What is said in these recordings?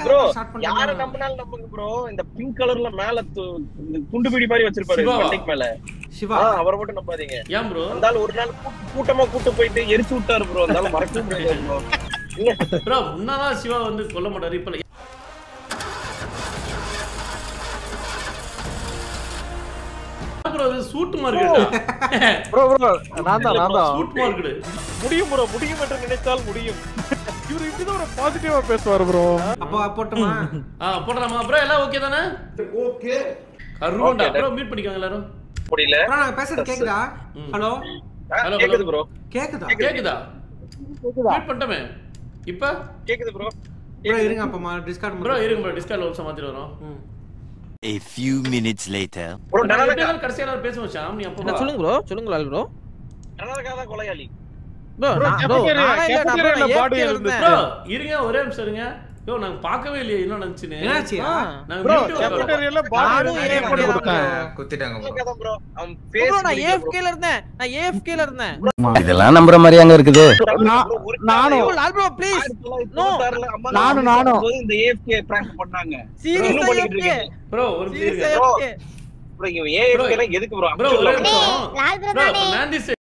Bro start யார பண்ணா நம்பினாலும் நம்புங்க ப்ரோ இந்த பிங்க் கலர்ல மேல து- இந்த துண்டு பிடி மாதிரி வச்சிருப்பாரு சிவாவா? மண்டைக்கு மேல சிவா ஆ, அவரை மட்டும் நம்பாதீங்க ஏன் ப்ரோ இருந்தாலும் ஒரு நாள் கூட்டு- கூட்டமா கூட்டு போயிட்டு எரிச்சு விட்டாரு ப்ரோ இருந்தாலும் மறக்கவே முடியாது ப்ரோ இல்ல ப்ரோ முன்னாதான் சிவா வந்து கொல்ல மாட்டாரு இப்ப ப்ரோ இது சூட் மார்க்கெட்டா ப்ரோ ப்ரோ நான் தான் நான் தான் சூட் மார்க்கெட் முடியும் ப்ரோ முடியும் என்று நினைத்தால் முடியும் இவரு இப்படிதான் ஒரு பாசிட்டிவா பேசுவாரு ப்ரோ அப்போ போட்டுமா ஆ போடலாமா ப்ரோ எல்லாம் ஓகே தானே ஓகே கருண்டா ப்ரோ மீட் பண்ணிக்கோங்க எல்லாரும் முடியல ப்ரோ நாங்க பேசுறது கேக்குதா ம். ஹலோ ஆ, Hello, கேக்குது hello. ப்ரோ கேக்குதா கேக்குதா மீட் பண்ணிட்டோமே இப்ப கேக்குது ப்ரோ ப்ரோ இருங்க அப்பமா டிஸ்கார்ட் ப்ரோ இருங்க ப்ரோ டிஸ்கார்ட்ல ஒரு மாத்திட்டு வரோம் A few minutes later. Bro நான் டனலக்கா எப்படியாவது கடைசியா எல்லாரும் பேசுவோம் ஷாம் நீ அப்போ என்ன வா. சொல்லுங்க ப்ரோ சொல்லுங்க லால் ப்ரோ டனலக்கா தான் கொலையாளி ப்ரோ Bro, நான் ப்ரோ cafeteria- நான் இல்ல நான் cafeteria ல bro, body AFK ல இருந்துச்சு. இருந்தேன். ப்ரோ இருங்க ஒரே நிமிஷம் இருங்க யோ நாங்க பார்க்கவே இல்லையே என்ன நடந்துச்சுன்னு என்னாச்சு ஆ. நாங்க ப்ரோ வீட்டுக்கு வரோம். கேபிட்டரியல்ல பாடி நானும் இருக்கு AFK போட்டு தான் கொடுத்தேன் குத்திட்டாங்க bro. டனலக்கா தான் ப்ரோ அவன் bro, பேஸ் நான் AFK ல இருந்தேன் நான் AFK ல இருந்தேன் இதெல்லாம் நம்புற மாதிரி அங்க இருக்குது நானும். bro, Lal bro please No. நானும், நானும். இந்த ஏஎஃப்கே பிராங்க் பண்ணாங்க சீரியஸா இன்னும் பண்ணிட்டு AFK இருக்கீங்க. ப்ரோ ஒரு நிமிஷம் சீரியஸா இருங்க Bro. AFK ப்ரோ இவன் ஏஎஃப்கே எல்லாம் எதுக்கு ப்ரோ ப்ரோ ஒரே நிமிஷம் லால் ப்ரோ ப்ரோ தானே நாந்தி சே-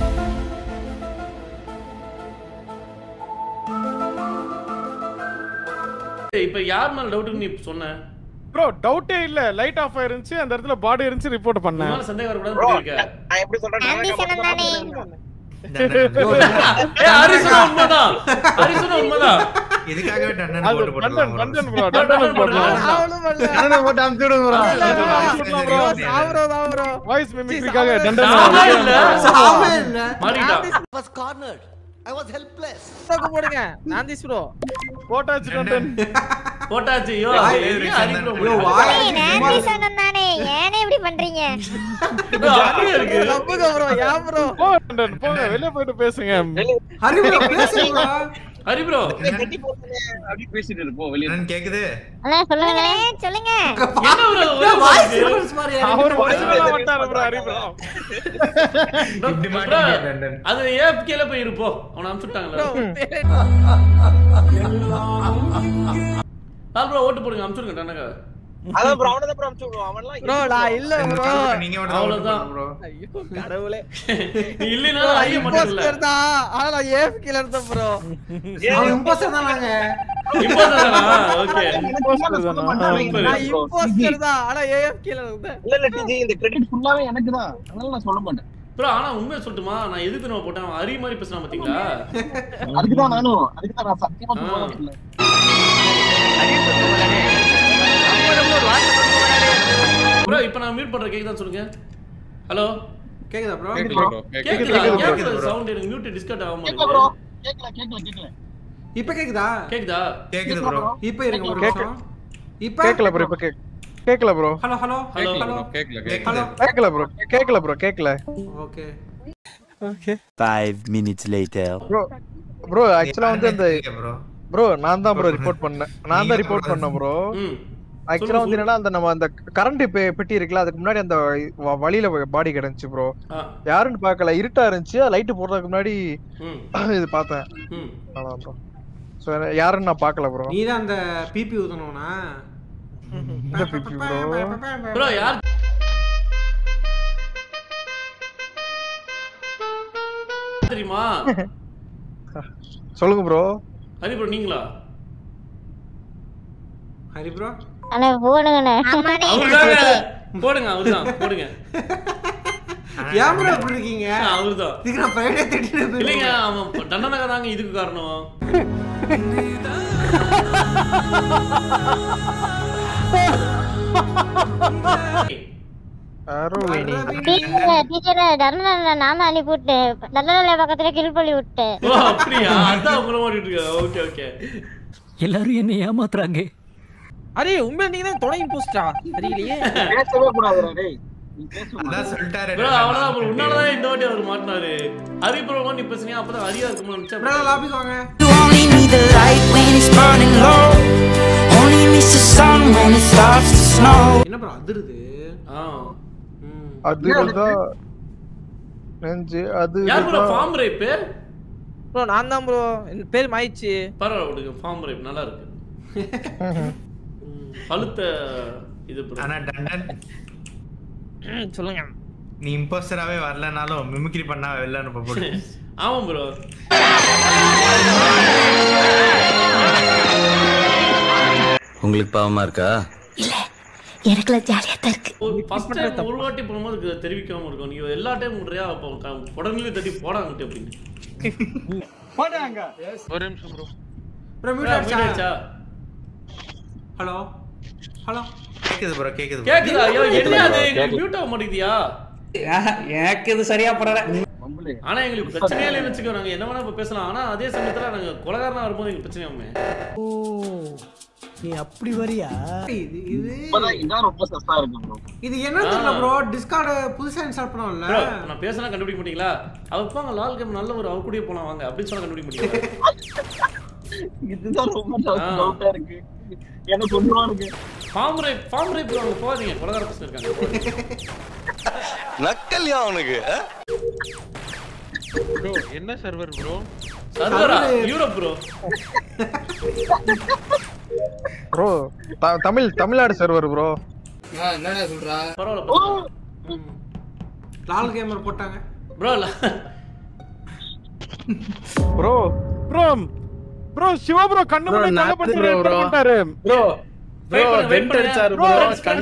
இப்ப யார் மேல டவுட் நீ சொன்ன ப்ரோ டவுட்டே இல்ல லைட் ஆஃப் ஆயிருந்துச்சு அந்த இடத்துல பாடி இருந்துச்சு ரிப்போர்ட் பண்ணேன் உன்னால சந்தேகம் வரக்கூடாதுன்னு ப்ரோ சொல்லியிருக்க நான் எப்படி சொல்றேன் ஆண்டி டனலக்கா சொன்ன மட்டும் தானே தான் சொல்றேன். ஏய் ஹரிசனா உண்மைதான் ஹரிசனா உண்மைதான் இதுக்காகவே டன்னன் அது போட்டு பண்டன் போட்டுருவாங்க பண்டன் ப்ரோ பண்டன் போடலாம் அவளும் பண்ணல. டன்னன் போட்டு அமுச்சு விடுங்க bro. இல்ல, இல்ல, bro. bro, சாவரோ, சாவரோ. வாய்ஸ் மிமிக்ரிக்காக டண்டன் சாவே இல்ல சாவே இல்ல மாட்டிக்கிட்டா TikTok போடுங்க நாந்திஸ் ப்ரோ போட்டாச்சு டண்டன் போட்டாச்சு ஐயோ வாய் அது இருக்கு, எங்க ஹரி bro ஐயோ, போட்டாரு? வாய் ஏய், நான்டி சொன்ன தானே ஏனே இப்படி பண்றீங்க bro, அப்படியே இருக்கு நம்புங்க ப்ரோ ஏன் ப்ரோ போ டண்டன் போங்க வெளிய போயிட்டு பேசுங்க ஹரி ப்ரோ பேசுங்க ஹரி ப்ரோ கட்டி போட்டுங்க அப்படின்னு பேசிட்டு இருப்போம் வெளியே டன்னன் கேக்குது அண்ணா சொல்லுங்க சொல்லுங்க என்ன bro ஒரே வாய்ஸ் மாதிரி டிஃபரன்ஸ் மாதிரி அவர் இருக்கு. வாய்ஸ்ல வட்டாரு ப்ரோ ஹரி ப்ரோ இப்படி bro, மாட்டீங்க டன்னன் அது ஏஎஃப்கேல போய் இருப்போம் அவனை அனுப்பிச்சுட்டாங்களா லால் ப்ரோ ஓட்டு போடுங்க அனுப்பிச்சுடுங்க டனக்கா அதான் ப்ரோ அவனை தான் ப்ரோ அனுப்பிச்சு விடுவோம் அவன்லாம் ப்ரோ நான் இல்ல ப்ரோ நீங்க மட்டும் தான் அவ்வளவுதான். bro ஐயோ கடவுளே நீ இல்லைன்னா ஐய மாட்டேங்கல இம்போஸ்டர் தான் ஆனா நான் AFK ல இருந்தேன் ப்ரோ அவன் இம்போஸ்டர் தான் நாங்க இப்போ தானா ஓகே நான் இம்போஸ்டர் தான் ஆனா AFK ல இருந்தேன் இல்ல இல்ல டிஜி இந்த கிரெடிட் ஃபுல்லாவே எனக்கு தான் அதனால நான் சொல்ல மாட்டேன் ப்ரோ ஆனா உண்மையை சொல்லட்டுமா நான் எதுக்கு நம்ம போட்டேன் அவன் அரி மாதிரி பேசுறான் பாத்தீங்களா அதுக்கு தான் நானும் அதுக்கு தான் நான் சத்தியமா ஆ. சொல்ல ப்ரோ இப்போ நான் மியூட் பண்ற கேக்குதா சொல்லுங்க ஹலோ கேக்குதா ப்ரோ கேக்குதா கேக்குது ஏன் bro. bro சவுண்ட் எனக்கு மியூட் டிஸ்கட் ஆக கேட்கல ப்ரோ மாட்டேங்குது கேட்கல கேட்கல கேட்கல இப்ப கேக்குதா கேக்குதா கேக்குது ப்ரோ இப்ப இருங்க ஒரு கேக்கு- நிமிஷம் இப்ப கேக்கல ப்ரோ இப்ப கேக் கேக்கல bro hello hello hello hello கேக்குது கேக்கல ப்ரோ கேக்கல ப்ரோ கேக்கல okay okay Five minutes later. Bro bro ஆக்சுவலா வந்து அந்த ப்ரோ ப்ரோ நான் தான் ப்ரோ ரிப்போர்ட் பண்ணேன் நான் தான் ரிப்போர்ட் பண்ணேன் ப்ரோ ம் ஆக்சுவலா வந்து என்னன்னா அந்த நம்ம அந்த கரண்ட் பெட்டி இருக்குல்ல அதுக்கு முன்னாடி அந்த வ- வழியில பாடி கிடந்துச்சு ப்ரோ ஆ யாருன்னு பார்க்கல இருட்டா இருந்துச்சு லைட் போடுறதுக்கு முன்னாடி ம் இது பார்த்தேன் ம் அதான் ப்ரோ ஸோ யாருன்னு நான் பார்க்கல ப்ரோ நீ தான் அந்த பிபி ஊதணும்னா இந்த பிபி ப்ரோ ப்ரோ யார் தெரியுமா சொல்லுங்க ப்ரோ ஹரி ப்ரோ நீங்களா ஹரி ப்ரோ அண்ணா போடுங்கண்ணே ஆமாண்ணே அவர்தாங்க போடுங்க அவர்தான் போடுங்க ஏன் ப்ரோ இப்படி இருக்கீங்க அவர்தான் இதுக்கு நான் ஃப்ரைடே தேடிட்டு இல்லைங்க அவன் தண்டனகா தாங்க இதுக்கு காரணம் அருவினி டீச்சர் டீச்சர் தர்மநாதனை நாம அனுப்பி விட்டு தர்மநாதனை பக்கத்துல கில் பண்ணி விட்டு ஓ அப்படியா அதான் உங்களை மாட்டிட்டு இருக்கா ஓகே ஓகே எல்லாரும் என்ன ஏமாத்துறாங்க அரே உண்மையில நீங்க தான் துணை இம்போஸ்டா தெரியலையே பேசவே கூடாதுடா டேய் நீ பேச அதான் சொல்லிட்டாரு ப்ரோ அவ்வளவுதான் ப்ரோ உன்னாலதான் இந்த வாட்டி அவர் மாட்டினாரு ஹரி ப்ரோ நீ பேசுனீங்க அப்பதான் ஹரியா இருக்கும்னு ப்ரோ நினைச்சேன் லாபிக்கு வாங்க You only need the light when it's burning low. Only miss the sun when it starts to snow. என்ன ப்ரோ அதிருது ஆ ம். அதுதான் நெஞ்சு அது யார் ப்ரோ ஃபார்ம் ரேப் ப்ரோ நான் தான் ப்ரோ என் பேர் மாயிடுச்சு பரவாயில்ல விடுங்க ஃபார்ம் ரேப் நல்லா இருக்கு பழுத்த இது bro. ஆனா டண்டன் சொல்லுங்க நீ இம்போஸ்டராவே வரலனாலும் மிமிக்ரி பண்ணா வெளில அனுப்ப போடு ஆமா ப்ரோ உங்களுக்கு பாவமா இருக்கா எனக்குலாம் ஜாலியா தான் இருக்கு ஃபர்ஸ்ட் டைம் ஒரு வாட்டி போகும்போது இது தெரிவிக்காம இருக்கும் நீங்க எல்லா டைம் முறையா அப்போ க- உடனே தட்டி போடாங்கிட்டு அப்படின்னு ஒரு நிமிஷம் ப்ரோ ப்ரோ மியூட் மீட் ஆயிடுச்சா ஆயிடுச்சா ஹலோ ஹலோ கேக்குது ப்ரோ கேக்குது bro. கேக்குதா ஐயோ என்ன அது எங்களுக்கு மியூட் ஆக மாட்டேங்குதியா எனக்கு இது சரியா படல ஆனா எங்களுக்கு பிரச்சனையே இல்லைன்னு வச்சுக்கோ நாங்க என்ன வேணா இப்ப பேசலாம் ஆனா அதே சமயத்துல நாங்க கொலகாரனா வரும்போது எங்களுக்கு பிரச்சனை ஆகுமே நீ அப்படி வரியா இது இது இப்பதான் இதான் ரொம்ப சஸ்தா இருக்கு ப்ரோ இது என்ன தெரியல ப்ரோ டிஸ்கார்டு புதுசா இன்ஸ்டால் பண்ணோம்ல Bro, நான் பேசினா கண்டுபிடிக்க மாட்டீங்களா அவ பாங்க லால் கேம் நல்ல ஒரு அவ கூடயே போலாம் வாங்க அப்படின்னு சொன்னா கண்டுபிடிக்க மாட்டீங்களா இதுதான் ரொம்ப ஆ. டவுட்டா இருக்கு எனக்கு ஒண்ணுவா இருக்கு ஃபார்ம் ரேப் ஃபார்ம் ரேப் அவங்க போகாதீங்க கொலகார பசங்க இருக்காங்க போகாதீங்க. நக்கல்யா அவனுக்கு ப்ரோ என்ன சர்வர் ப்ரோ சர்வரா Europe bro bro Tamil Tamilnadu server bro பரவாயில்ல பரவாயில்ல. ம். லால் கேமர் போட்டாங்க bro bro bro bro Siva bro கண்ணு முன்னாடி கொலை பண்ணிட்டு report பண்ணிட்டாரு ப்ரோ ப்ரோ வெண்ட் அடிச்சாரு ப்ரோ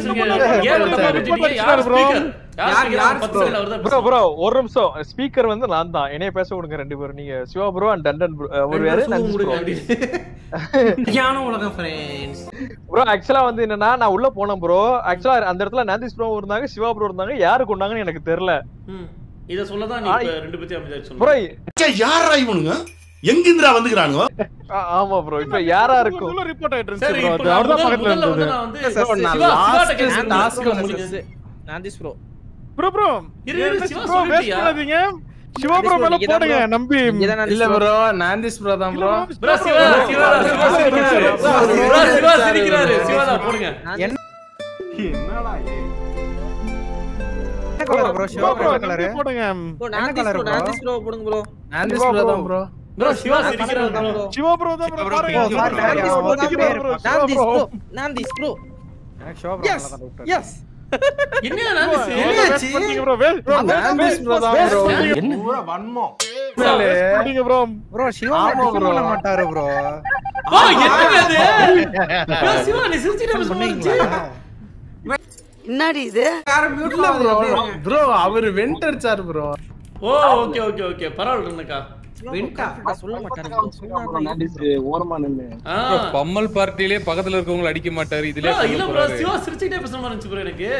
யார், யார் ப்ரோ ப்ரோ ஒரு நிமிஷம் ஸ்பீக்கர் வந்து நான் தான் என்னைய பேச விடுங்க ரெண்டு பேரும் நீங்க சிவா ப்ரோ அண்ட் டண்டன் ப்ரோ ஒரு வேற ஞான உலகம் ஃப்ரெண்ட்ஸ் ப்ரோ ஆக்சுவலா வந்து என்னன்னா நான் உள்ள போனேன் ப்ரோ ஆக்சுவலா அந்த இடத்துல நாந்திஸ் ப்ரோ இருந்தாங்க சிவா ப்ரோ இருந்தாங்க யாரு கொண்டாங்கன்னு எனக்கு தெரியல இத சொல்லதான் நீ இப்ப ரெண்டு பேத்தையும் அமைதியா ப்ரோ சொன்ன யாரா இவனுங்க எங்கிந்திரா வந்துக்கிறானுங்க ஆமா ப்ரோ இப்ப யாரா இருக்கும் ரிப்போர்ட் ஆயிட்டு சரி ப்ரோ இப்போ அது நான் அவர்தான் முதல்ல பக்கத்துல முதல்ல வந்து இருந்தது நான் வந்து சிவா சிவாட்ட கேஸ் நாந்திஸ் ப்ரோ ப்ரோ ப்ரோ இரு, இரு, சிவா ப்ரோ வேஸ்ட் சொல்லிட்டியா? பண்ணாதீங்க சிவா ப்ரோ மேல நீங்க தான் போடுங்க bro. நம்பி இல்ல ப்ரோ நாந்திஸ் ப்ரோ தான் ப்ரோ ப்ரோ சிவா சிவா சிவா சிரிக்கிறாரு ப்ரோ சிவா சிரிக்கிறாரு சிவா தான் போடுங்க என்னடா இது கலர் ப்ரோ ப்ரோ ப்ரோ நம்பி போடுங்க நாந்திஸ் ப்ரோ நாந்திஸ் ப்ரோ போடுங்க ப்ரோ நாந்திஸ் ப்ரோ தான் ப்ரோ ப்ரோ சிவா சிரிக்கிறாரு ப்ரோ சிவா ப்ரோ தான் ப்ரோ பாருங்க bro, sorry, நாந்திஸ் ப்ரோ தான் bro, bro. நாந்திஸ் ப்ரோ நாந்திஸ் ப்ரோ எஸ் எஸ் என்ன நாந்திஸ் என்னாச்சு? ப்ரோ வேஸ்ட் ப்ரோ நாந்திஸ் ப்ரோ தான் ப்ரோ பூரா வன்மம் பண்ணீங்க ப்ரோ ப்ரோ சிவா பண்ண மாட்டாரு ப்ரோ ஓ என்னங்க அது ப்ரோ சிவா நீ சிரிச்சிட்டு பேசுறீங்க என்னடி இது யாரும் மியூட்ல ப்ரோ ப்ரோ அவர் வெண்ட் அடிச்சாரு bro oh okay okay okay பரவாயில்ல இருந்தக்கா வெண்டா சொல்ல மாட்டாரு நாந்திஸ் ஓரமா நின்னு ஆ பம்மல் பார்ட்டிலே பக்கத்துல இருக்கவங்க அடிக்க மாட்டாரு இதுல bro, இல்ல ப்ரோ சிவா சிரிச்சிட்டே பேசுற மாதிரி இருந்துச்சு ப்ரோ எனக்கு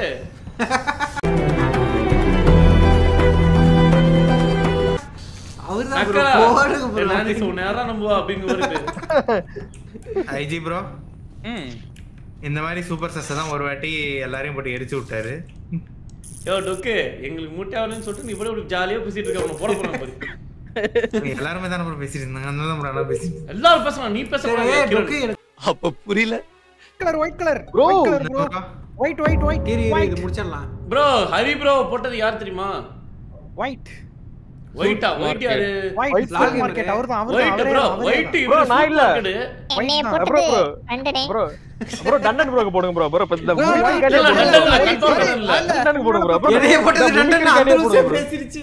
அவர்தான் அக்கா ப்ரோ போடுங்க ப்ரோ நாந்திஸ் உன் நேரம் நம்புவா அப்படிங்க வருது ஐஜி ப்ரோ இந்த மாதிரி சூப்பர் சஸ் தான் ஒரு வாட்டி எல்லாரையும் போட்டு எரிச்சு விட்டாரு யோ டொக்கு எங்களுக்கு முட்டையாவலன்னு சொல்லிட்டு நீ இப்படி இப்படி ஜாலியா பேசிட்டு இருக்க அவனை போட போறான் பாரு எல்லாருமே தானே ப்ரோ பேசிட்டு இருந்தாங்க அதனால தான் bro நல்லா பேசி எல்லாரும் பேசலாம் நீ பேச சரி, ஏய், டொக்கு எனக்கு அப்ப புரியல colour white colour bro white white white இரு இரு இது முடிச்சிடலாம் ப்ரோ ஹரி ப்ரோ போட்டது யார் தெரியுமா ஒயிட் ஒயிட்டா ஒயிட் யாரு ஒயிட் லால் gamer. மார்க்கெட் அவர்தான் ஒயிட் அவர்தான் ப்ரோ அவரே ஒயிட் Bro, நான் இல்ல. என்னைய ப்ரோ போட்டது ப்ரோ வந்தனே ப்ரோ ப்ரோ டண்டன் ப்ரோக்கு போடுங்க ப்ரோ ப்ரோ இந்த Bro, மூணு wait, கேட்டே இல்ல, போடுங்க. டண்டன் இல்ல, confirm இல்ல. டண்டனுக்கு போடுங்க ப்ரோ ப்ரோ என்னைய போட்டது இந்த டண்டன் மூணு அந்த கேட்டே நிமிஷம் போடுங்க bro. பேசிருச்சு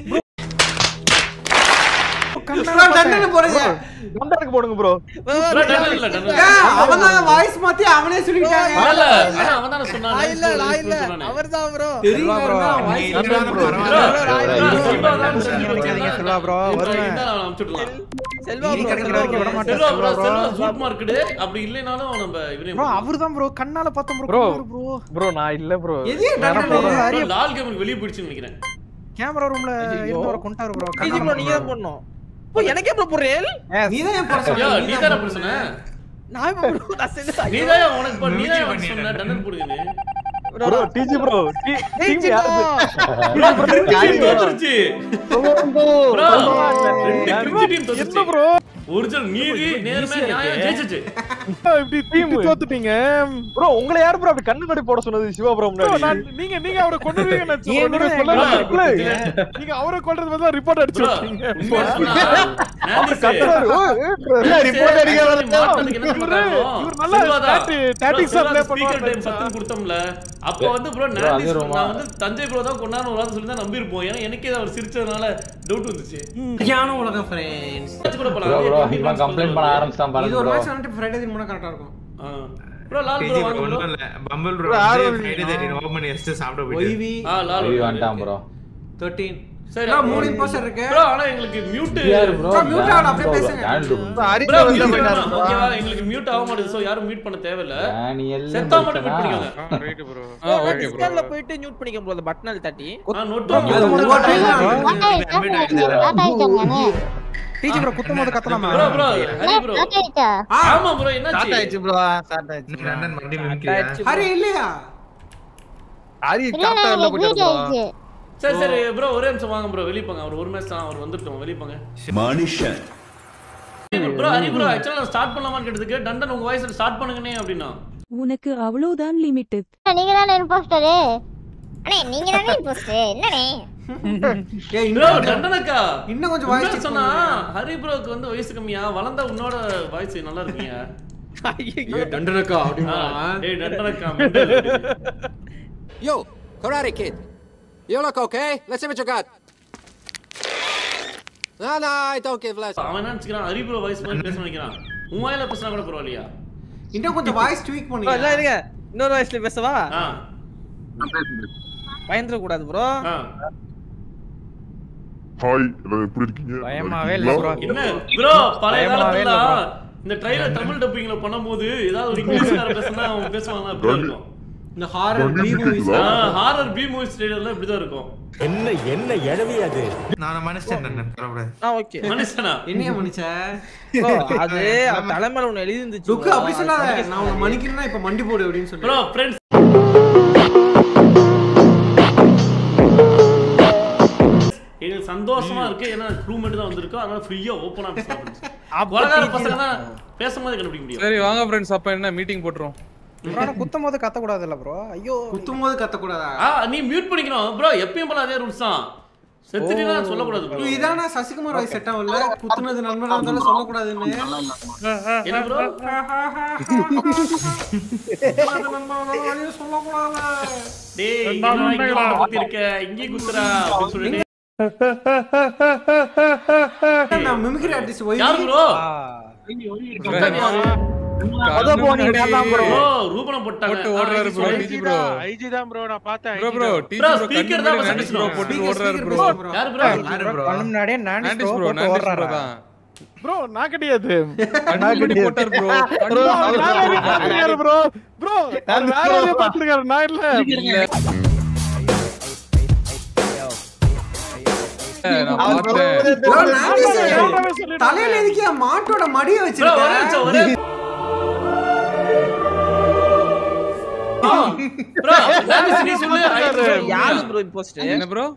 ப்ரோ டண்டன் போடுங்க டண்டனுக்கு போடுங்க ப்ரோ ப்ரோ டண்டன் இல்ல டண்டன் ஏன் அவன் தான் வாய்ஸ் மாத்தி அவனே சொல்லிட்டாங்க இல்ல ஆனா அவன் தான சொன்னான் நான் இல்ல நான் இல்ல அவர்தான் ப்ரோ தெரியும் bro. வாய்ஸ் நீங்க இல்லைனா ப்ரோ பரவாயில்ல. செல்வா தான் நீங்க செல்வா bro, வருவேன். அனுப்பிச்சுடலாம் செல்வா நீ bro கிடைக்கிற வரைக்கும் விட மாட்டேன் செல்வா ப்ரோ செல்வா செல்வா bro. சூட் மார்க்கெட் அப்படி இல்லைனாலும் நம்ம இவரே ப்ரோ அவர்தான் ப்ரோ கண்ணால பார்த்தோம் ப்ரோ ப்ரோ ப்ரோ ப்ரோ நான் இல்ல ப்ரோ எது bro, லால் கேமுக்கு வெளிய போயிடுச்சுன்னு நினைக்கிறேன் கேமரா ரூம்ல இருந்தவரை கொண்டாரு ப்ரோ ஐஜி ப்ரோ நீங்க தான் போடணும் ப்ரோ எனக்கே ப்ரோ போறேன் நீ தான் ஏன் போட ஐயா சொன்ன? நீ தான பிரச்சனை நான் இப்ப bro நான் செஞ்ச நீ தான் உனக்கு இப்ப நீ தான் வந்து சொன்ன டன்னல் போடுங்கன்னு ப்ரோ டிஜி ப்ரோ டீம் யாரு bro, ரெண்டு team தோத்துருச்சு bro ரெண்டு கிரிக்கெட் டீம் என்ன தோத்துருச்சு ப்ரோ ஒரிஜினல் நீதி நேர்மை நியாயம் ஜெயிச்சிச்சு இப்படி இப்படி தோத்துட்டீங்க ப்ரோ உங்களை யார் ப்ரோ அப்படி கண்ணு கடி போட சொன்னது சிவா ப்ரோ Bro, முன்னாடி நான் நீங்க நீங்க அவரை கொண்டுருவீங்க நினைச்சேன் ஏன் நீங்க கூட சொல்லல. எங்களை இல்ல, நீங்க அவரை கொல்றது பதிலா ரிப்போர்ட் அடிச்சு Bro, விட்டீங்க உண்மையா சொன்னா, நான்டி சார், கத்துறாரு ஓ, ஏ, bro. report அடிக்க மாட்டுறதுக்கு என்ன இவரு- பண்றாங்க? இவரு நல்லா செல்வாதா. tacti- tactics ஆ Bro, play செல்வா speaker பண்ணுவாரு time பத்துன்னு கொடுத்தோம்ல. அப்ப வந்து bro, அது நான்டி சார், ரொம்ப- நான் வந்து தஞ்சை bro தான் கொண்டாடுன ஒரு வார்த்தை சொல்லி தான் நம்பியிருப்போம். ஏன்னா எனக்கே அவர் சிரிச்சதுனால doubt வந்துச்சு. சரியான உலகம் ஃப்ரெண்ட்ஸ் match கூட போலாம். Bro, அதே bro, 20 இவன் minutes complaint கொண்டு பண்ண வருவாரு. ஆரம்பிச்சிட்டான் இது பாருங்க ஒரு bro. மேட்ச் வந்துட்டு ஃப்ரைடே தின் முன்ன கரெக்டா இருக்கும் ஆ. Bro, லால் bro, PG வாங்க bro. ஒண்ணும் இல்ல. பம்பிள் bro Bro, வந்து ஆரோவில் Friday the 13 open பண்ணி வச்சுட்டு சாப்பிட போயிட்டாரு. ஒய்வி ஆ, லால் ஐயோ, bro. வந்துட்டான் ப்ரோ தேர்ட்டீன் சரி, bro, அப்போ மூணு imposter இருக்கு. bro, ஆனா எங்களுக்கு mute யாரு ப்ரோ Bro, mute ஆகல, அப்படியே பேசுங்க. bro, mute வேணாம். ஓகேவா? எங்களுக்கு mute ஆக மாட்டேங்குது. So, யாரும் mute பண்ண தேவையில்ல. செத்தா மட்டும் mute பண்ணிக்கோங்க. ஆ ஓகே ப்ரோ Discordல போயிட்டு மியூட் பண்ணிக்க ப்ரோ அந்த பட்டன் தட்டி ஆ, note Bro, mute. இது ஒரு time தான். லாட் ஆயிடுச்சா லாட் ஆயிடுச்சா நானு டிஜி ப்ரோ குத்தும் போது கத்தலாமா bro, bro, ஹரி bro. லாட் ஆயிடுச்சா ஆமா bro, என்னாச்சு? ப்ரோ ஸ்டார்ட் ஆயிடுச்சு லண்டன் மறுபடியும் மிமிக்ரியா? ஹரி இல்லையா ஹரி இல்ல நான் எக்ஸிட் ஆயிடுச்சு சரி சரி ப்ரோ ஒரே நிமிஷம் வாங்க ப்ரோ வெளிய போங்க அவர் ஒரு மேட்ச் தான் அவர் வந்துட்டோம் வெளிய போங்க மனுஷன் ப்ரோ ஹரி ப்ரோ ஆக்சுவலா நான் ஸ்டார்ட் பண்ணலாமான்னு கேட்டதுக்கு டண்டன் உங்க வாய்ஸ்ல ஸ்டார்ட் பண்ணுங்கனே அப்படினா உனக்கு அவ்வளவுதான் லிமிட் நீங்க தானே இம்போஸ்டர் அண்ணே நீங்க தானே இம்போஸ்டர் என்னண்ணே ஏய் ப்ரோ இன்னும் டண்டனக்கா இன்னும் கொஞ்சம் voice உண்மையா check சொன்னா பண்ணுங்க. ஹரி ப்ரோக்கு வந்து வயசு கம்மியா வளர்ந்தா உன்னோட வாய்ஸ் நல்லா இருக்கீங்க ஏய், டண்டனக்கா அப்படிமா டேய் டண்டனக்கா mental Yo, Karate Kid. You look okay? Let's see what you got. No, no, I don't give less. அவன் என்ன நினைச்சுக்கிறான் ஹரி ப்ரோ வாய்ஸ் மாதிரி பேச நினைக்கிறான் உன் வாயில பேசினா கூட பரவாயில்லையா இன்னும் கொஞ்சம் வாய்ஸ் ட்வீக் ப்ரோ பண்ணுங்க இல்ல இருங்க இன்னொரு வாய்ஸ்ல பேசவா ஆ பயந்துட கூடாது ப்ரோ ஆ ஹாய் எல்லாரும் எப்படி இருக்கீங்க பயமாவே இல்ல ப்ரோ என்ன ப்ரோ பழைய பயமாவே இல்ல காலத்துல இந்த ட்ரைலர் தமிழ் டப்பிங்ல பண்ணும்போது ஏதாவது ஒரு இங்கிலீஷ்கார பேசினா அவன் பேசுவாங்க அப்படிதான் இருக்கும் இந்த horror B movies horror B movies ட்ரைலர்ல இப்படிதான் இருக்கும் என்ன என்ன எழவி அது நான் மனுஷன் லண்டன் பரவாயில்ல. ஆ ஓகே மனுஷனா என்னைய மன்னிச்ச ப்ரோ அது அவன் தலைமையில ஒண்ணு எழுதி இருந்துச்சு லுக்கு bro. அப்படி சொல்லாத நான் உன்னை மன்னிக்கணும்னா இப்ப மண்டி போடு அப்படின்னு சொல்லி ப்ரோ ஃப்ரெண்ட்ஸ் எங்களுக்கு சந்தோஷமா இருக்கு ஏன்னா க்ரூ மட்டும் தான் வந்திருக்கோம் அதனால ஃப்ரீயா ஓப்பனா பேசலாம் கொலகார பசங்க தான் பேசும்போது கண்டுபிடிக்க முடியும் சரி வாங்க ஃப்ரெண்ட்ஸ் அப்ப என்ன மீட்டிங் போட்டுரும் ப்ரோ ஆனா குத்தும் போது கத்த கூடாது இல்ல ப்ரோ ஐயோ குத்தும் போது கத்தக்கூடாதா ஆ நீ மியூட் பண்ணிக்கணும் ப்ரோ எப்பயும் போல அதே ரூல்ஸ் தான் செத்துட்டீங்கன்னா சொல்லக்கூடாது bro. bro, இதானா சசிகுமார் வாய்ஸ் செட் ஆகல குத்துனது நண்பனா இருந்தாலும் சொல்லக்கூடாதுன்னு என்ன ப்ரோ சொல்லக்கூடாது டேய் என்னடா இங்க வந்து குத்தி இருக்க இங்கே குத்துறா அப்படின்னு சொல்லிட்டு நான் மிமிக்ரி ஆர்டிஸ்ட் ஒய் யாரு ப்ரோ கண்ணு முன்னாடி ப்ரோ ரூபனம் போட்டாங்க போட்டு ஓடுறாரு ப்ரோ டிஜி ப்ரோ ஐஜி தான் ப்ரோ நான் பார்த்தேன் bro bro DG Bro, bro speaker கண்ணு தான் முன்னாடி பேசணும். ப்ரோ போட்டு Speaker, ஓடுறாரு speaker ப்ரோ பேசுங்க bro. யாரு ப்ரோ யாரு bro? கண்ணு முன்னாடியே நான்டி நான்டிஸ் ப்ரோ ப்ரோ போட்டு நான்டிஸ் ப்ரோ ஓடுறாரா தான் ப்ரோ நான் கிடையாது கண்ணு முன்னாடி போட்டார் ப்ரோ ப்ரோ அவர் வேற யாரையோ பார்த்திருக்காரு ப்ரோ ப்ரோ அவர் வேற யாரையோ பார்த்திருக்காரு நான் இல்ல நான் பார்த்தேன் bro, நான்டி தலையில எதுக்கியா மாட்டோட மடிய ப்ரோ ஒரே நிமிஷம் ஒரே வச்சிருக்க ப்ரோ நான்டி நீ சொல்லு ஐ சொல்லு. யாரு ப்ரோ இம்போஸ்டர் என்ன ப்ரோ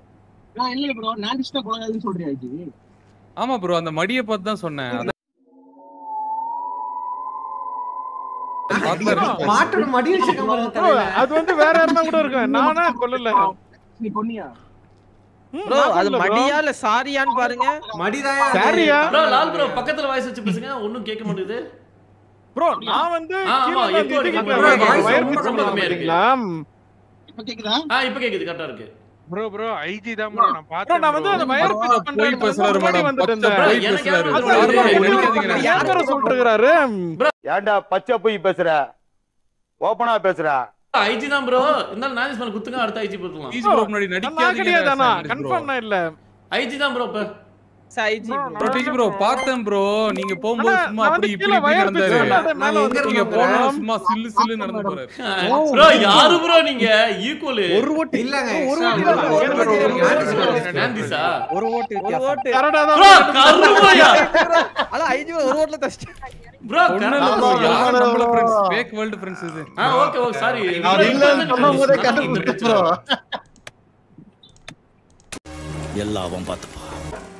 ஆமா ப்ரோ அந்த மடியை பார்த்து தான் சொன்னேன் அதான் பார்த்தாரு. மாட்டோட மடி வச்சிருக்க பாருங்க ப்ரோ தலையில அது வந்து வேற யாருன்னா கூட இருக்கும் நானா கொல்லல ம், ப்ரோ நான் அது கொல்லல bro. மடியா இல்ல சாரியான்னு பாருங்க மடிதாயா அது? சாரியா ப்ரோ லால் ப்ரோ பக்கத்துல வாய்ஸ் வச்சு பேசுங்க ஒண்ணும் கேட்க மாட்டேங்குது ப்ரோ நான் வந்து ஆ, கீழ ஆமா, தான் echo அடிக்குது. திட்டிக்கிட்டு bro, இருக்கேன். voice wire ரொம்ப fix கம்மியா பண்ண இருக்கு. மாட்டீங்களா? ஆ இப்போ கேக்குது கரெக்டா இருக்கு ப்ரோ ப்ரோ ஐஜி தான் ப்ரோ நான் பார்த்தேன் நான் வந்து அந்த வயர் பச்சை பிக் பண்றேன் போய் பேசுறாரு முன்னாடி மேடம் வந்துட்டு பச்சை இருந்தேன் போய் எனக்கு பேசுறாரு யாரும் சார் இது ப்ரோ பண்ணி நினைக்காதீங்க யார் பேர சொல்றாரு ஏன்டா பச்சை போய் பேசுற ஓப்பனா பேசுற ஐஜி தான் ப்ரோ இருந்தாலும் நானிஸ் மேல குத்துங்க அடுத்த ஐஜி போட்டுலாம் டிஜி ப்ரோ முன்னாடி நான் நடிக்காதீங்க கிடையாதானா சார், ப்ரோ கன்ஃபார்ம் நான் இல்ல ஐஜி தான் ப்ரோ இப்ப ஐஜி ப்ரோ டிஜி ப்ரோ பார்த்தேன் ப்ரோ நீங்க போகும்போது ஆனா, சும்மா நான் அப்படி வந்து இப்படி கீழ இப்படி wire fix நடந்தாரு பண்ணாத மேல நான் எங்க நீங்க இருக்கேன் போனா bro? சும்மா சில்லு சில்லு நடந்து போறாரு ப்ரோ யாரு ப்ரோ நீங்க ஈக்குவல் ஒரு ஓட்டு இல்லங்க ஒரு extra ஓட்டு bro. இல்ல, ஒரு நான்டி ஓட்டு சொல்லுங்க. நான்டிஸா ஒரு ஓட்டு ஒரு வித்தியாசம். ஓட்டு கரெக்டா தான் ப்ரோ கருமையா அல ஐஜி ஒரு ஓட்டுல தஸ்ட் ப்ரோ ஒண்ணும் இல்ல கரெக்டா bro, யார் நம்மள friends? fake world friends இது. ஆ ஓகே ஓகே சாரி அவர் இல்லன்னு சொன்னபோதே கண்டுபிடிச்சு bro. எல்லாம் அவன் பார்த்துப்பா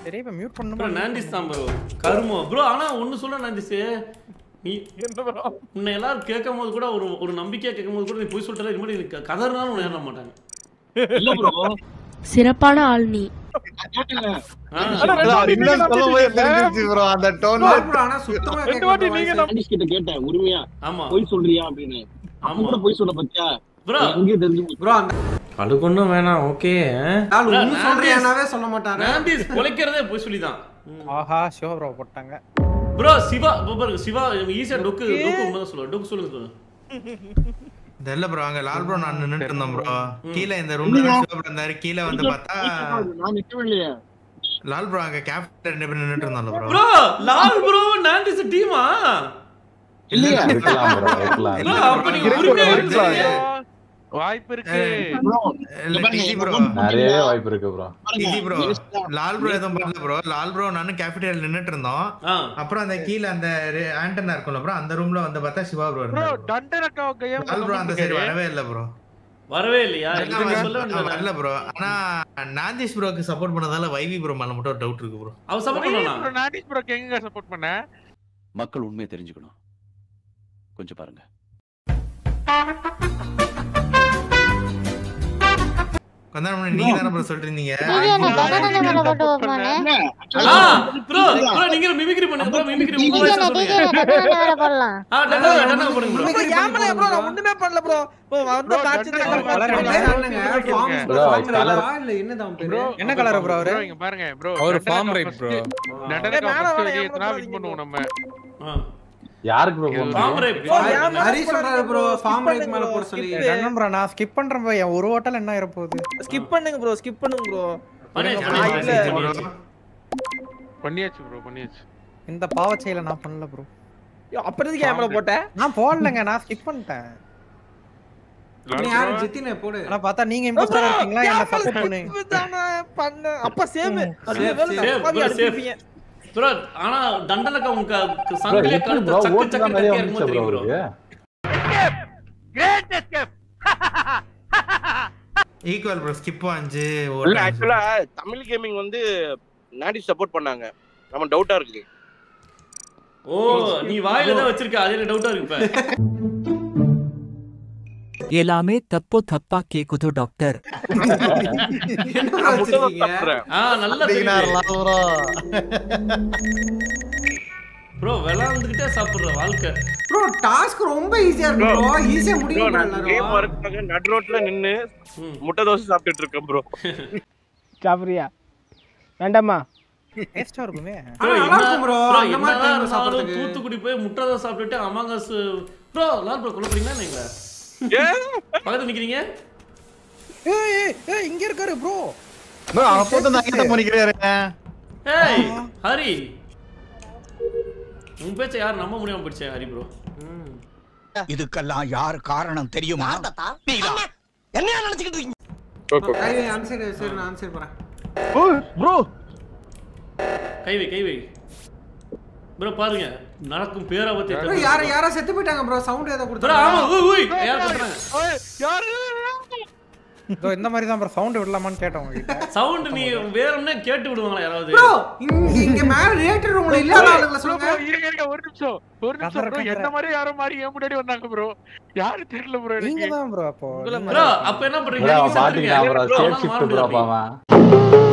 சரி இப்ப மியூட் ப்ரோ பண்ணுமா நாண்டிஸ் தான் ப்ரோ கருமோ ப்ரோ ஆனா ஒன்னு சொல்ல நாண்டிஸ் நீ உன்னை எல்லாரும் கேட்கும் போது கூட ஒரு ஒரு நம்பிக்கையா கேட்கும் போது கூட நீ போய் சொல்லிட்டு இது மாதிரி எனக்கு கதறினாலும் உன்னை ஏற மாட்டாங்க இல்ல ப்ரோ சிறப்பான ஆள் நீ ஆ. இன்னும் சொல்லும்போது தெரிஞ்சிருச்சு bro, அந்த tone ல. bro, ஆனா சுத்தமா ரெண்டு வாட்டி கேட்கல நீங்க voice. நம்ம- நாண்டிஸ் கிட்ட கேட்டேன் உரிமையா ஆமா பொய் சொல்றியா அப்படின்னு அப்ப ஆமா. கூட பொய் சொல்ல பத்தியா ப்ரோ அங்கேயே தெரிஞ்சு போச்சு. bro அந்த அதுக்கு ஒன்றும் வேணாம் ஓகே ஆள் ஒண்ணும் சொல்றியானாவே சொல்ல மாட்டாரு நாண்டிஸ் பொழைக்கிறதே போய் சொல்லி தான் ஆஹா சிவா ப்ரோ போட்டாங்க ப்ரோ சிவா இப்போ பாருங்க சிவா ஈஸியா டொக்கு டொக்கு உண்மை சொல்லுங்க டொக்கு சொல்லுங்க சொல்லுங்க தெரியல ப்ரோ அங்க லால் ப்ரோ நான் நின்னுட்டு இருந்தோம் ப்ரோ கீழ இந்த ரூம்ல சிவா இருந்தாரு கீழ வந்து பார்த்தா நான் நிக்கவே இல்லையே லால் ப்ரோ அங்க கேப்டன் ரெண்டு பேரும் நின்னுட்டு இருந்தாங்க ப்ரோ ப்ரோ லால் ப்ரோ நாண்டிஸ் டீமா இல்லையா இருக்கலாம் bro, இருக்கலாம். ப்ரோ அப்ப நீங்க உரிமையா இருக்கீங்க வாய்ப்பு இருக்கு இல்ல டிசி ப்ரோ நிறைய வாய்ப்பு இருக்கு bro DC bro Lal bro எதுவும் பண்ணல ப்ரோ லால் ப்ரோ நானும் கேபிட்டல் நின்னுட்டு இருந்தோம் ஆ அப்புறம் அந்த கீழ அந்த ஆண்டனா இருக்கும்ல ப்ரோ அந்த ரூம்ல வந்து பார்த்தா சிவா ப்ரோ ப்ரோ இருந்தாரு டண்டனக்கா கையம் லால் ப்ரோ அந்த சைடு வரவே இல்ல ப்ரோ வரவே இல்லையா இது நீ சொல்ல வேண்டியது வரல ப்ரோ ஆனா நாந்தீஷ் ப்ரோக்கு சப்போர்ட் பண்ணதால வைவி ப்ரோ மேல மட்டும் டவுட் இருக்கு ப்ரோ அவ சப்போர்ட் பண்ணா ப்ரோ நாடிஸ் ப்ரோ எங்க சப்போர்ட் பண்ண மக்கள் உண்மையை தெரிஞ்சுக்கணும் கொஞ்சம் பாருங்க கொஞ்ச நேரம் முன்னாடி நீங்க தானே ப்ரோ சொல்லிட்டு இருந்தீங்க நீங்க என்ன தண்டனை மேல போட்டு வைப்பானே ஆ ப்ரோ ப்ரோ நீங்க மிமிக்ரி பண்ணுங்க ப்ரோ மிமிக்ரி உங்க நீங்க வாய்ஸ் என்ன சொல்லுங்க நீங்க தண்டனை மேல போடலாம் ஆ டக்கு டக்கு போடுங்க ப்ரோ ப்ரோ ஏமல ப்ரோ நான் ஒண்ணுமே பண்ணல ப்ரோ ப்ரோ வந்து Bro, மேட்ச் தண்டனை கலர் மேல பேர் என்னங்க? Farm Bro, farm colour. rate ஆ? இல்ல என்னதான் பேரு? ப்ரோ என்ன கலர் ப்ரோ அவரு இங்க பாருங்க ப்ரோ அவரு farm rate bro. டண்டனக்கா ஏய், மேல ஃபர்ஸ்ட் வேணாம், வெளியேத்துனா ஏன் வின் bro பண்ணுவோம் நம்ம ஆ யாருக்கு ப்ரோ போன் ஃபார்ம் ரேப் Bro, ஏன் ஹரி மேல சொல்றாரு bro, போடாதீங்க farm skip rate மேல பண்ணுங்க போட bro, சொல்லி. skip. தண்டம் bro, நான் skip பண்றேன் bro. என் ஒரு ஹோட்டல் என்ன ஆயிர போகுது ஸ்கிப் பண்ணுங்க ப்ரோ ஸ்கிப் பண்ணுங்க ப்ரோ பண்ணியாச்சு நான் பண்ணியாச்சு இல்ல. பண்ணியாச்சு. பண்ணியாச்சு ப்ரோ பண்ணியாச்சு இந்த பாவச் செயலை நான் பண்ணல ப்ரோ அப்புறம் எதுக்கு ஏமல போட்ட நான் போடலங்க நான் skip பண்ணிட்டேன் நீ யாரு ஜித்தினே போடு ஆனா பார்த்தா நீங்க இம்போஸ்டரா இருக்கீங்களா என்ன சப்போர்ட் பண்ணுங்க தானே பண்ண அப்ப same Safe, bro, safe. Bro ஆனா தண்டனக்கா உங்க ப்ரோ சங்கிலிய எப்படி கழுத்து ப்ரோ சக்கு ஓட்டு சக்கு தான் நிறைய கட்டியா இருக்குமோ வந்துச்சு ப்ரோ தெரியும் ப்ரோ அவருக்கு ஈக்குவல் ப்ரோ ஸ்கிப் அஞ்சு இல்ல ஓட்டு ஆக்சுவலா தமிழ் கேமிங் வந்து நாடி சப்போர்ட் பண்ணாங்க நம்ம டவுட்டா இருக்கு ஓ நீ வாயில தான் வச்சிருக்க அதே டவுட்டா இருக்கு இப்ப எல்லாமே தப்போ தப்பா கேக்குதோ டாக்டர் என்ன வச்சிருக்கீங்க ஆ நல்லா ப்ரோ விளாண்டுகிட்டே சாப்பிடுற வாழ்க்கை ப்ரோ டாஸ்க் ரொம்ப ஈஸியா இருக்கு ப்ரோ ஈஸியா ப்ரோ முடியும் நான் கேம் ஒர்க்காக நடு ரோட்ல நின்னு முட்டை தோசை சாப்பிட்டுட்டு இருக்கேன் ப்ரோ சாப்பிடுறியா வேண்டாமா டேஸ்டா இருக்குமே ப்ரோ ஆனா நல்லா இருக்கும் bro. ப்ரோ அந்த மாதிரி என்னதான் time ல இருந்தாலும் சாப்பிடுறதுக்கு. தூத்துக்குடி போய் முட்டை தான் சாப்பிட்டுட்டு அமாங்காஸ் ப்ரோ லால் ப்ரோ கொல்ல போறீங்களா நீங்க பக்கத்துல நிக்கிறீங்க ஏய் ஏய், ஏய் இங்க இருக்காரு ப்ரோ அப்போ தான் கிட்ட போனிக்கிறேன் ஏய் ஹரி உன் பேச்ச யார் நம்ப முடியாம போயிடுச்சே ஹரி ப்ரோ இதுக்கெல்லாம் யார் காரணம் தெரியுமா என்னையா நினைச்சுக்கிட்டு இருக்கீங்க ஆன்சர் சரி நான் ஆன்சர் போறேன் ப்ரோ கை வை கை வை ப்ரோ பாருங்க நடக்கும் பேராபத்தை ப்ரோ யார யாரோ செத்து போயிட்டாங்க ப்ரோ சவுண்ட் ஏதோ ப்ரோ கொடுத்தாங்க ஆமா ஊய் ஊய் யார் பண்றாங்க யாரு இதோ இந்த மாதிரி தான் ப்ரோ சவுண்ட் விடலாமான்னு கேட்டேன் உங்ககிட்ட சவுண்ட் நீ வேறம்னே கேட்டு விடுவாங்களா யாராவது ப்ரோ இங்க இங்க மேல ரியாக்டர் ரூம்ல இல்லாத ஆளுங்கள சொல்லுங்க இருங்க இருங்க ஒரு நிமிஷம் ஒரு நிமிஷம் ப்ரோ என்ன மாதிரி யாரோ மாதிரி ஏன் முன்னாடி வந்தாங்க ப்ரோ யாரு தெரியல ப்ரோ நீங்க எனக்கு தான் ப்ரோ அப்போ ப்ரோ அப்ப என்ன பண்றீங்க ப்ரோ நீங்க பாத்தீங்களா ப்ரோ செத்துருங்க. சேஃப் அவனால ஷிஃப்ட் மாற ப்ரோ முடியாது.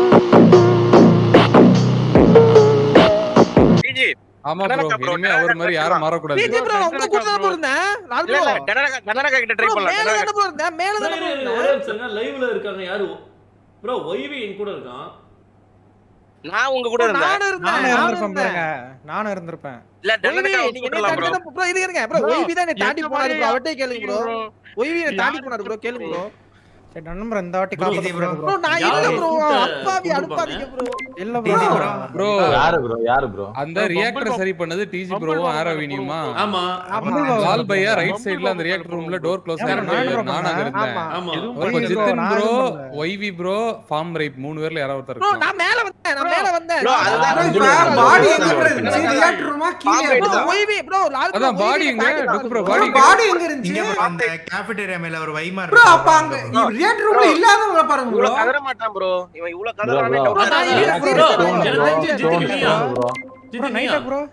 பாவன் டிஜி ஆமா ப்ரோ இனிமே அவர் மாதிரி யாரும் மாறக்கூடாது டிஜி ப்ரோ உங்க கூட தான் ப்ரோ இருந்தேன் லால் இல்ல ப்ரோ இல்ல டனரகா டனரகா கிட்ட ட்ரை ப்ரோ பண்ணலாம் மேல டனரகா தான ப்ரோ இருந்தேன் மேல தான ப்ரோ இரு, இரு, இருந்தேன் ஒரே நிமிஷம் லைவ்ல இருக்காங்க யாரு ப்ரோ ஒய்வி என் கூட இருக்கான் நான் உங்க கூட இருந்தேன் நானும் இருந்தேன் நானும் நானும் இருந்திருப்பேன் இருந்தேன் பாருங்க நானும் இருந்திருப்பேன் இல்ல ஒய்வி டனரகா நீங்க போடலாம் என்ன ப்ரோ தாண்டி ப்ரோ இது இருங்க ப்ரோ Bro, ஒய்வி தான் என்ன தாண்டி என்ன போனாரு ப்ரோ மாதிரியா? அவர்ட்டே கேளுங்க ப்ரோ ஒய்வி என்ன தாண்டி போனாரு ப்ரோ கேளுங்க ப்ரோ சரி நண்பர் இந்த வாட்டி Bro, காப்பாத்து bro. ப்ரோ ப்ரோ நான் இல்ல யாரு ப்ரோ கூப்பிட்ட- அப்பாவி கூப்பிட்டு அனுப்பாதீங்க ப்ரோ இல்ல டிசி ப்ரோ ப்ரோ ப்ரோ யாரு ப்ரோ யாரு ப்ரோ அந்த ரியாக்டரை சரி பண்ணது டிஜி ப்ரோவும் ஆரோவினியுமா ஆமா லால் பையா ரைட் சைடுல அந்த ரியாக்டர் ரூம்ல டோர் க்ளோஸ் ஆமா, நான் ஆயிருக்கு bro நானும் அங்க இருந்தேன் ஆமா ஆமா அப்போ ஒய்வி bro, ஜித்தன் நான் ப்ரோ எதுவும் பண்ணல. ஒய்வி ப்ரோ ஃபார்ம் ரைப் மூணு பேர்ல யாராவது ஒருத்தர் ப்ரோ இருக்கலாம் நான் மேல வந்து நான் மேல வந்தேன் Bro, அதுதான் bro, இப்ப bro. body எங்க bro இருந்துச்சு? reactor room ஆ கீழே bro, இருக்கா? OIV, bro, லால் bro, அதான் body OIV எங்க? packet டுக்கு bro, bro. body bro, body எங்க இருந்துச்சு? இங்க bro, அந்த cafeteria மேல ஒரு வைமா bro, இருக்கு அப்ப அங்க reactor room ல இல்லாதவங்கள பாருங்க bro. இவ்வளவு கதற மாட்டான் ப்ரோ இவன் இவ்வளவு bro, கதறானே bro. doubt அதான், ஆகுது. அதான், bro, bro, bro, எனக்கு bro, தெரிஞ்சு ஜித்தின் bro, இல்லையா? bro. ஜித்தின் நைட்டா நீயா? ப்ரோ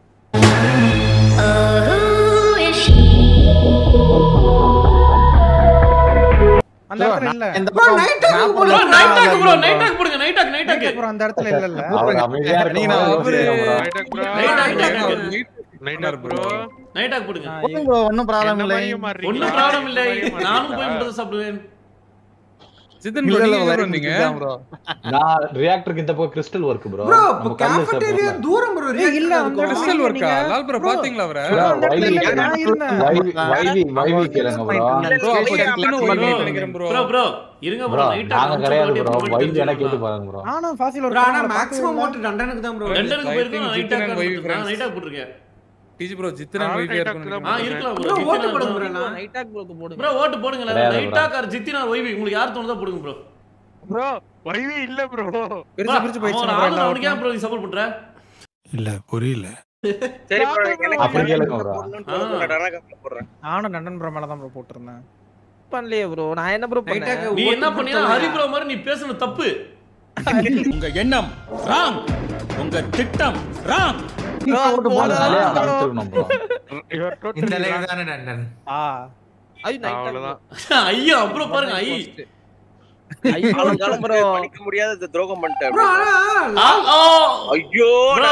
அந்த இடத்துல இல்ல bro, night time bro, போல night talk bro, night talk போடுங்க, night talk, night talk. Bro அந்த இடத்துல இல்ல இல்ல அவர் அமைதியா நீங்க இருக்கணும் அவரு யோசிக்கிறேன் bro. Night talk, night talk. நைட்டார் ப்ரோ Night talk போடுங்க. ஒண்ணும் problem இல்லை. ஒண்ணும் problem இல்லை. நானும் போய் முட்டை சாப்பிடுவேன். சித்தன் ப்ரோ நீங்க எங்க bro வந்தீங்க நான் ரியாக்டருக்கு இந்த பக்கம் கிறிஸ்டல் ஒர்க் ப்ரோ bro, இப்ப cafeteria தூரம் bro, reactor இல்ல, அந்த இருக்கும். கிறிஸ்டல் ஒர்க்கா லால் ப்ரோ பாத்தீங்களா அவரை நான் இருந்தேன் வைவி வைவி கேளுங்க ப்ரோ ப்ரோ அப்ப சித்தனும் ஒரு நினைக்கிறேன் ப்ரோ bro, bro, இருங்க bro, ப்ரோ night talk நாங்க கிடையாது கொஞ்சம் ப்ரோ போட்டு வைவி என எடுத்துட்டு கேட்டு வரலாம். பாருங்க ப்ro நானும் ஃபாசில் bro, ஆனா maximum ஓட்டு தண்டனுக்கு தான் bro. லண்டனுக்கு I போயிருக்கோம், think night talk Jitin and போட்டிருக்கேன். Vivi நான் friends. night talk போட்டிருக்கேன். டிஜி ப்ரோ ஜித்தன் வைஃபை இருக்கும் ஆ, இருக்கலாம் bro, bro, ஓட்டு ஜித்தின் போடுங்க bro, and- நான். Night talk bro க்கு போடுங்க. bro, ஓட்டு போடுங்களேன். கிடையாது night bro. talk or Jitin or வைவி, உங்களுக்கு யார் தோணுதோ போடுங்க bro. ப்ரோ வைவே இல்ல ப்ரோ பிரிச்சு பிரிச்சு அவன் போயிடுச்சு ஒரு bro, ஆளு, எல்லா அவனுக்கு ஏன் ஓட்டும். bro நீ support பண்ற? இல்ல புரியல சரி bro, எனக்கு அப்படி கேளுங்க bro. போடணும்னு தோணுது, நான் டனகா போடுறேன். நானும் நண்டன் ப்ரோ மேல தான் ப்ரோ போட்டிருந்தேன் பண்ணலையே bro. நான் என்ன bro Night பண்ணேன்? talk நீ ஓட்டு என்ன பண்ணினா போட்டவன். ஹரி bro மாதிரி நீ பேசுன தப்பு உங்க எண்ணம் ராங் உங்க திட்டம் ராங் bro, ஓட்டு போடலாம் அதனாலே bro. அவனை அனுப்பிச்சிருக்கணும் ப்ரோ இந்த லைவ் தானே நண்டன் ஆ ஐயோ, night talk bro. அவ்வளவுதான் ஐயா அப்புறம் பாருங்க ஐ ஐயோ, காலங்காலம் bro. படிக்க முடியாத இந்த துரோகம் பண்ணிட்டேன் bro, ஆனா, ஆ, ஆ. ஐயோ bro,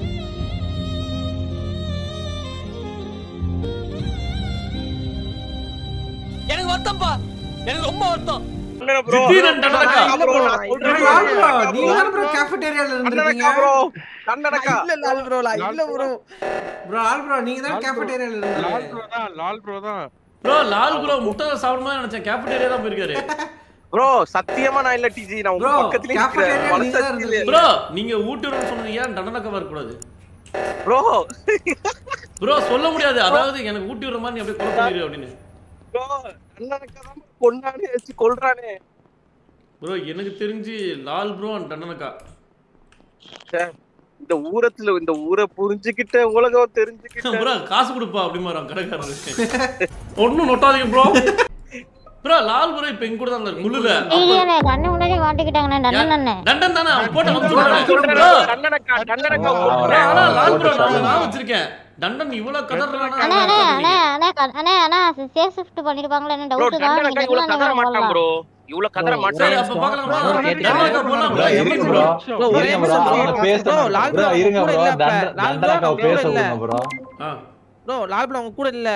எனக்கு வருத்தம்ப்பா எனக்கு ரொம்ப வருத்தம் அண்ணனா bro. ஜித்தின் and டனகா. அண்ணனா bro, நான் bro, சொல்றேன் லால் bro. bro, நீங்க தானே bro cafeteria ல இருந்திருப்பீங்க? அண்ணனக்கா bro. அண்ணனக்கா. இல்ல லால் bro, லால் இல்ல bro. bro, லால் bro, நீங்க தானே cafeteria ல லால் இருந்தீங்க? ப்ரோ தான் லால் ப்ரோ தான் bro, லால் bro முட்டை சாப்பிடும்போது நினைச்சேன் கேபிட்டேரியா தான் போயிருக்காரு bro சத்தியமா நான் இல்ல டிஜி நான் உங்க Bro, பக்கத்துலயே cafeteria நிக்கிறேன் நீங்க தான் மனசாட்சியிலே. ப்ரோ நீங்க ஊட்டுறோம்னு சொன்னீங்க ஏன் தண்டனக்கவா இருக்கக்கூடாது bro ப்ரோ சொல்ல முடியாது அதாவது எனக்கு ஊட்டி விடுற மாதிரி நீ அப்படியே கொலை பண்ணிடு அப்படின்னு bro அண்ணனக்கா தான் கொண்டானே வச்சு கொல்றானே ப்ரோ எனக்கு தெரிஞ்சு லால் ப்ரோ அண்ட் தண்டனக்கா ச்சே, இந்த ஊரத்துல இந்த ஊரை புரிஞ்சுக்கிட்ட உலகம் தெரிஞ்சுக்கிட்ட ப்ரோ காசு கொடுப்பா அப்படி வரான் கடைக்காரருக்கு ஒன்னும் நொட்டாதீங்க ப்ரோ ப்ரோ லால் ப்ரோ இப்ப எங்க கூட தான் இருந்தாரு முள்ளுல இல்லையாண்ணே கண்ணு முன்னாடி மாட்டிக்கிட்டாங்கண்ணே தண்டன் அண்ணே தண்டன் தானே அவன் போட்டு bro, வந்து நான் சொல்றேன் ப்ரோ கண்ணனக்கா கண்ணனக்கா ஆ, கொல்றான். ஆனா லால் ப்ரோ போட்டு நான் நான் வச்சிருக்கேன் தண்டன் இவ்வளவு அண்ணே அண்ணே கதறானா அண்ணே அண்ணே க- அண்ணே அண்ணா சேஃப் ஷிஃப்ட் பண்ணிருப்பாங்களே என்ன bro டவுட் தான் கண்ணனக்கா நீங்க இவ்வளவு கதற தண்டனை மாட்டான் போடலாம் bro இவ்வளவு கதற சரி மாட்டான் அப்ப பார்க்கலாம் bro. bro, கேட்டு- தண்டனக்கா போலாம் bro, bro இருங்க எதுக்கு bro. bro bro, ஒரே இருங்க நிமிஷம் bro, bro. அவனை பேச bro, விடுங்க. லால் bro, bro இருங்க கூட bro, இல்ல அப்ப. தண்ட- லால் bro தண்டனக்காவை அவங்க பேச கூட இல்ல. விடுங்க bro. ஆ bro, லால் bro அவங்க கூட இல்ல.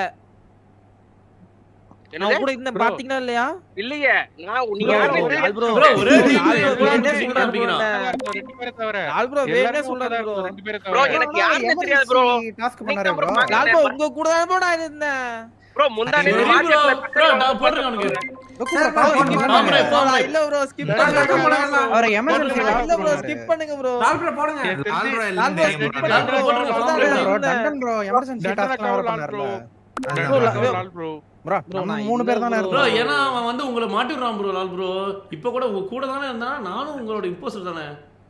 அவங்க என்னது? கூட இருந்தேன் பாத்தீங்களா இல்லையா இல்லையே நான் நீங்க bro, யாருமே லால் bro. bro ஒரே லால் டீம் bro எவ்வளவு வேணும்னே பேசிக்கிட்டு சொல்றாரு bro இருப்பீங்கன்னா என்ன. ரெண்டு பேரை தவிர லால் bro வேணும்னே எல்லாரும் சொல்றாரு bro. ரெண்டு பேரை bro தவிர எனக்கு யாருமே தெரியாது bro டாஸ்க் நீங்க பண்ணாரு ப்ரோ அப்புறம் லால் bro உங்க கூட தான் bro நான் இருந்தேன். bro முந்தானே சரி bro bro நான் போடுறேன் அவனுக்கு சரி, bro, skip போடுங்க. பாம்பரே, பண்ணுங்க. பாம்பரே. இல்ல bro skip லால் பண்ணுங்க bro bro. போடலாம். அவரை எமர்ஜென்சி இல்ல bro skip பண்ணுங்க bro. லால் bro போடுங்க. லால் ப்ரோ லால் எல்லாம் bro தெரியும் skip bro. லால் bro பண்ணுங்க bro. போடுங்க, அதான் பாம்பரே. ப்ரோ இருந்தேன். டண்டன் ப்ரோ எமர்ஜென்சி டாஸ்க் தண்டனக்கா அவர் லால் பண்ணாருல ப்ரோ bro, தண்டனக்கா bro. Lal bro bro bro, நம்ம நான் மூணு பேர் தானே இல்ல ப்ரோ இருக்கோம் ஏன்னா அவன் வந்து உங்களை மாட்டி விடுறான் ப்ரோ லால் ப்ரோ இப்போ கூட உங்க கூட தானே இருந்தா நானும் உங்களோட இம்போஸ்டர் தானே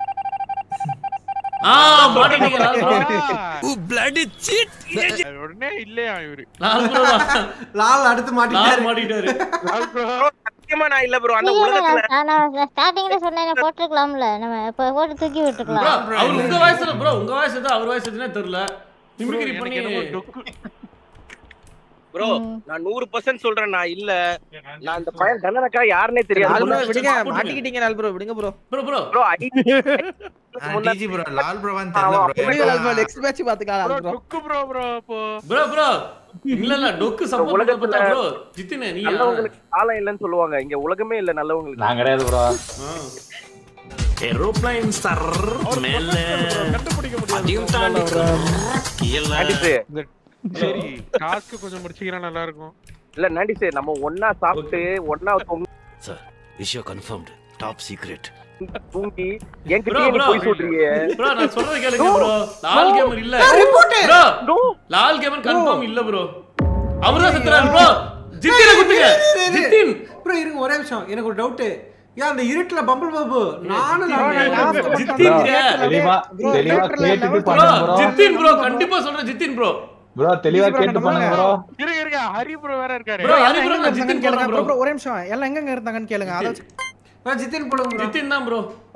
ஆ மாட்டிட்டீங்க லால் ப்ரோ உடனே இல்லையா இவரு லால் ப்ரோ லால் அடுத்து லால் மாட்டிட்டாரு மாட்டிட்டாரு லால் ப்ரோ சத்தியமா நான் இல்ல ப்ரோ அந்த இல்லையே, உலகத்துல நான் நான் ஸ்டார்டிங்ல சொன்னேன் போட்டிருக்கலாம்ல நம்ம இப்ப போட்டு தூக்கி ப்ரோ விட்டுருக்கலாம் அவர் உங்க வயசுல ப்ரோ உங்க வயசு எது அவர் வயசு எதுனே தெரியல மிமிக்ரி எனக்கு பண்ணி என்னமோ டொக்கு ப்ரோ நான் நூறு பர்சன்ட் சொல்றேன் நான் இல்ல நான் இந்த பையன் தண்டனக்கா யாருன்னே தெரியாது லால் bro சொல்லு. விடுங்க போட்டுருங்க. மாட்டிக்கிட்டீங்க லால் bro விடுங்க bro. ப்ரோ ப்ரோ ப்ரோ ஆ, டிஜி bro, லால் ப்ரோவான்னு தெரியல bro. விடுங்க லால் bro ஏன்னா, next match பாத்துக்கலாம் ப்ரோ லால் bro. டொக்கு ப்ரோ ப்ரோ அப்போ ப்ரோ ப்ரோ இல்ல இல்ல டொக்கு சப்போர்ட் பண்ண உலகத்துல- பார்த்தா ப்ரோ ஜித்தினே நீ நல்லவங்களுக்கு காலம் இல்லைன்னு சொல்லுவாங்க இங்க உலகமே இல்ல நல்லவங்களுக்கு நான் கிடையாது bro. ஏரோப்ளைன் சார் மேல கண்டுபிடிக்க முடியாது அதையும் தாண்டி கீழே நாண்டிசு சரி டாஸ்க் கொஞ்சம் முடிச்சீங்கன்னா நல்லா இருக்கும் இல்ல நாண்டிசு நம்ம ஒன்னா சாப்பிட்டு ஒன்னா தொங்கி சார் விஷயம் கன்ஃபர்ம்டு டாப் சீக்ரெட் தூங்கி ப்ரோ என்கிட்ட ப்ரோ போய் சொல்றீங்க ப்ரோ நான் சொல்றது கேளுங்க ப்ரோ லால் கேமர் இல்ல report bro Lal gamer confirm இல்ல ப்ரோ அவர்தான் செத்துறாரு ப்ரோ ஜித்தின குத்துங்க ஜித்தின் ப்ரோ இருங்க ஒரே நிமிஷம் எனக்கு ஒரு டவுட் ஏன் அந்த இருட்டுல பம்பிள் பாபு நானும் ஜித்தின் தெளிவா தெளிவா கேட்டுட்டு ப்ரோ பண்ணுங்க ப்ரோ ஜித்தின் ப்ரோ கண்டிப்பா சொல்றேன் ஜித்தின் ப்ரோ ப்ரோ தெளிவா கேட்டு பண்ணுங்க ப்ரோ இருங்க இருங்க ஹரி ப்ரோ வேற இருக்காரு ப்ரோ எல்லாம் ஹரி ப்ரோ எங்க நான் ஜித்தின் இருந்தாங்கன்னு கேளுங்க போடுறேன் ப்ரோ ப்ரோ ப்ரோ ஒரே நிமிஷம் எல்லாம் எங்க இருந்தாங்கன்னு கேளுங்க அதை வச்சு- ஜித்தின் போடுங்க bro. ஜித்தின் தான் ப்ரோ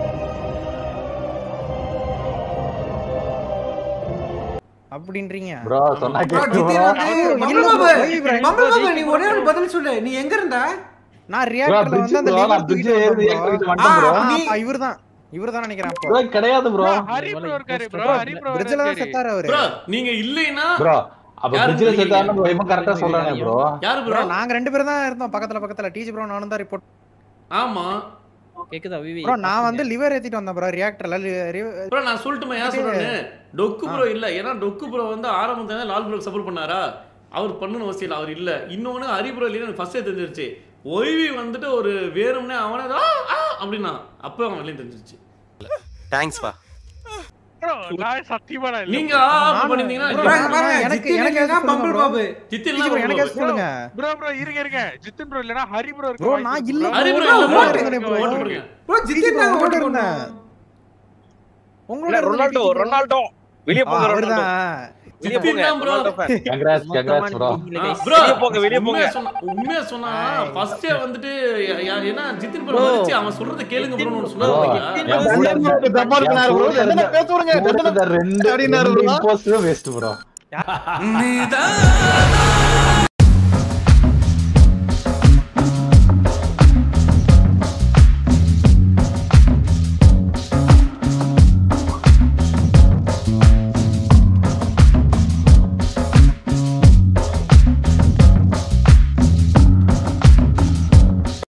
அப்படின்றீங்க ப்ரோ சொன்னா bro, கேட்டு ஜித்தின் ப்ரோ வந்து இல்ல பம்பிள் bro, பாபு வை bro, பம்பிள் bro, பாபு நீ ஒரே ஒரு பதில் சொல்லு நீ எங்க இருந்த நான் ப்ரோ ரியாக்டர்ல பிரிட்ஜ் வந்து அந்த ப்ரோ liver நான் பிரிட்ஜ் தூக்கிட்டு ஏறி வந்தேன் ரியாக்டர் bro. வந்துட்டேன் ப்ரோ ஆ, அப்ப இவர்தான் இவர்தான் நினைக்கிறேன் அப்போ ப்ரோ கிடையாது ப்ரோ ஹரி ப்ரோ இருக்காரு ப்ரோ ஹரி ப்ரோ வேற பிரிட்ஜ்ல தான் இருக்காரு செத்தாரு அவரு ப்ரோ நீங்க இல்லைனா ப்ரோ அப்ப யாரு பிரிட்ஜ்ல நீங்க? செத்தாருன்னு ப்ரோ இவன் கரெக்டா சொல்றானே ப்ரோ யாரு ப்ரோ ப்ரோ நாங்க ரெண்டு பேரும் தான் இருந்தோம் பக்கத்துல பக்கத்துல டிஜி ப்ரோ நானும் தான் ரிப்போர்ட் ஆமா கேக்குதா விவி ப்ரோ நான் வந்து லிவர் ஏத்திட்டு வந்தேன் ப்ரோ ரியாக்டர்ல ப்ரோ நான் சொல்லட்டுமா ஏன் சொல்றேன்னு டொக்கு ப்ரோ இல்ல ஏன்னா டொக்கு ப்ரோ வந்து ஆரம்பத்துல லால் ப்ரோ சப்போர்ட் பண்ணாரா அவர் பண்ணணும் அவசியம் இல்லை அவர் இல்ல இன்னொன்னு ஹரி ப்ரோ இல்லைன்னு எனக்கு ஃபர்ஸ்டே தெரிஞ்சிருச்சு ஒய்வி வந்துட்டு ஒரு வேணும்னே அவனே ஆ, ஆ அப்படின்னா அப்போ அவன் வெளியே தெரிஞ்சிருச்சு தேங்க்ஸ் பா ப்ரோ நான் சத்தியமா நான் இல்ல நீங்க bro. ஆ, நானும் பண்ணீங்கன்னா bro, இல்ல. நான் பாருங்க, எனக்கு ஜித்தின் எனக்கு இல்லைன்னா எதுக்கு பம்பிள் சொல்லுங்க பாபு ஜித்தின் டிஜி ப்ரோ எனக்கு தான் எதுக்கு சொல்லுங்க ப்ரோ ப்ரோ இருங்க இருங்க ஜித்தின் ப்ரோ இல்லனா ஹரி ப்ரோ ப்ரோ நான் இல்ல ஹரி bro, ப்ரோ இல்ல நான் ப்ரோ ஓட்டு இருந்தேன் bro. ஓட்டு போடுங்க ப்ரோ ஜித்தின் தான் உங்களோட ஓட்டு இருந்தேன் இருந்தேன் உங்களோட இல்ல ரொனால்டோ ரொனால்டோ வெளிய போங்க ரொனால்டோ அவர்தான் வெளிய ஜித்தின் போங்க தான் bro Ronaldo fan. Congrats congrats bro bro வெளிய போங்க, வெளிய போங்க. உண்மையா சொன்னா உண்மையா சொன்னா ஃபர்ஸ்டே வந்துட்டு யா- யா- ஏன்னா ஜித்தின் ப்ரோ வந்துச்சு அவன் சொல்றத கேளுங்க ப்ரோன்னு ஒன்னு ப்ரோ சொன்னாரு என் கூட இருந்த- தப்பா இருக்கிறாரு bro. என் கூட என்ன பேச விடுங்க. கூட இருந்த ரெண்டு அப்படின்னாரு ரெண்டு bro. imposters waste ப்ரோ நீதான்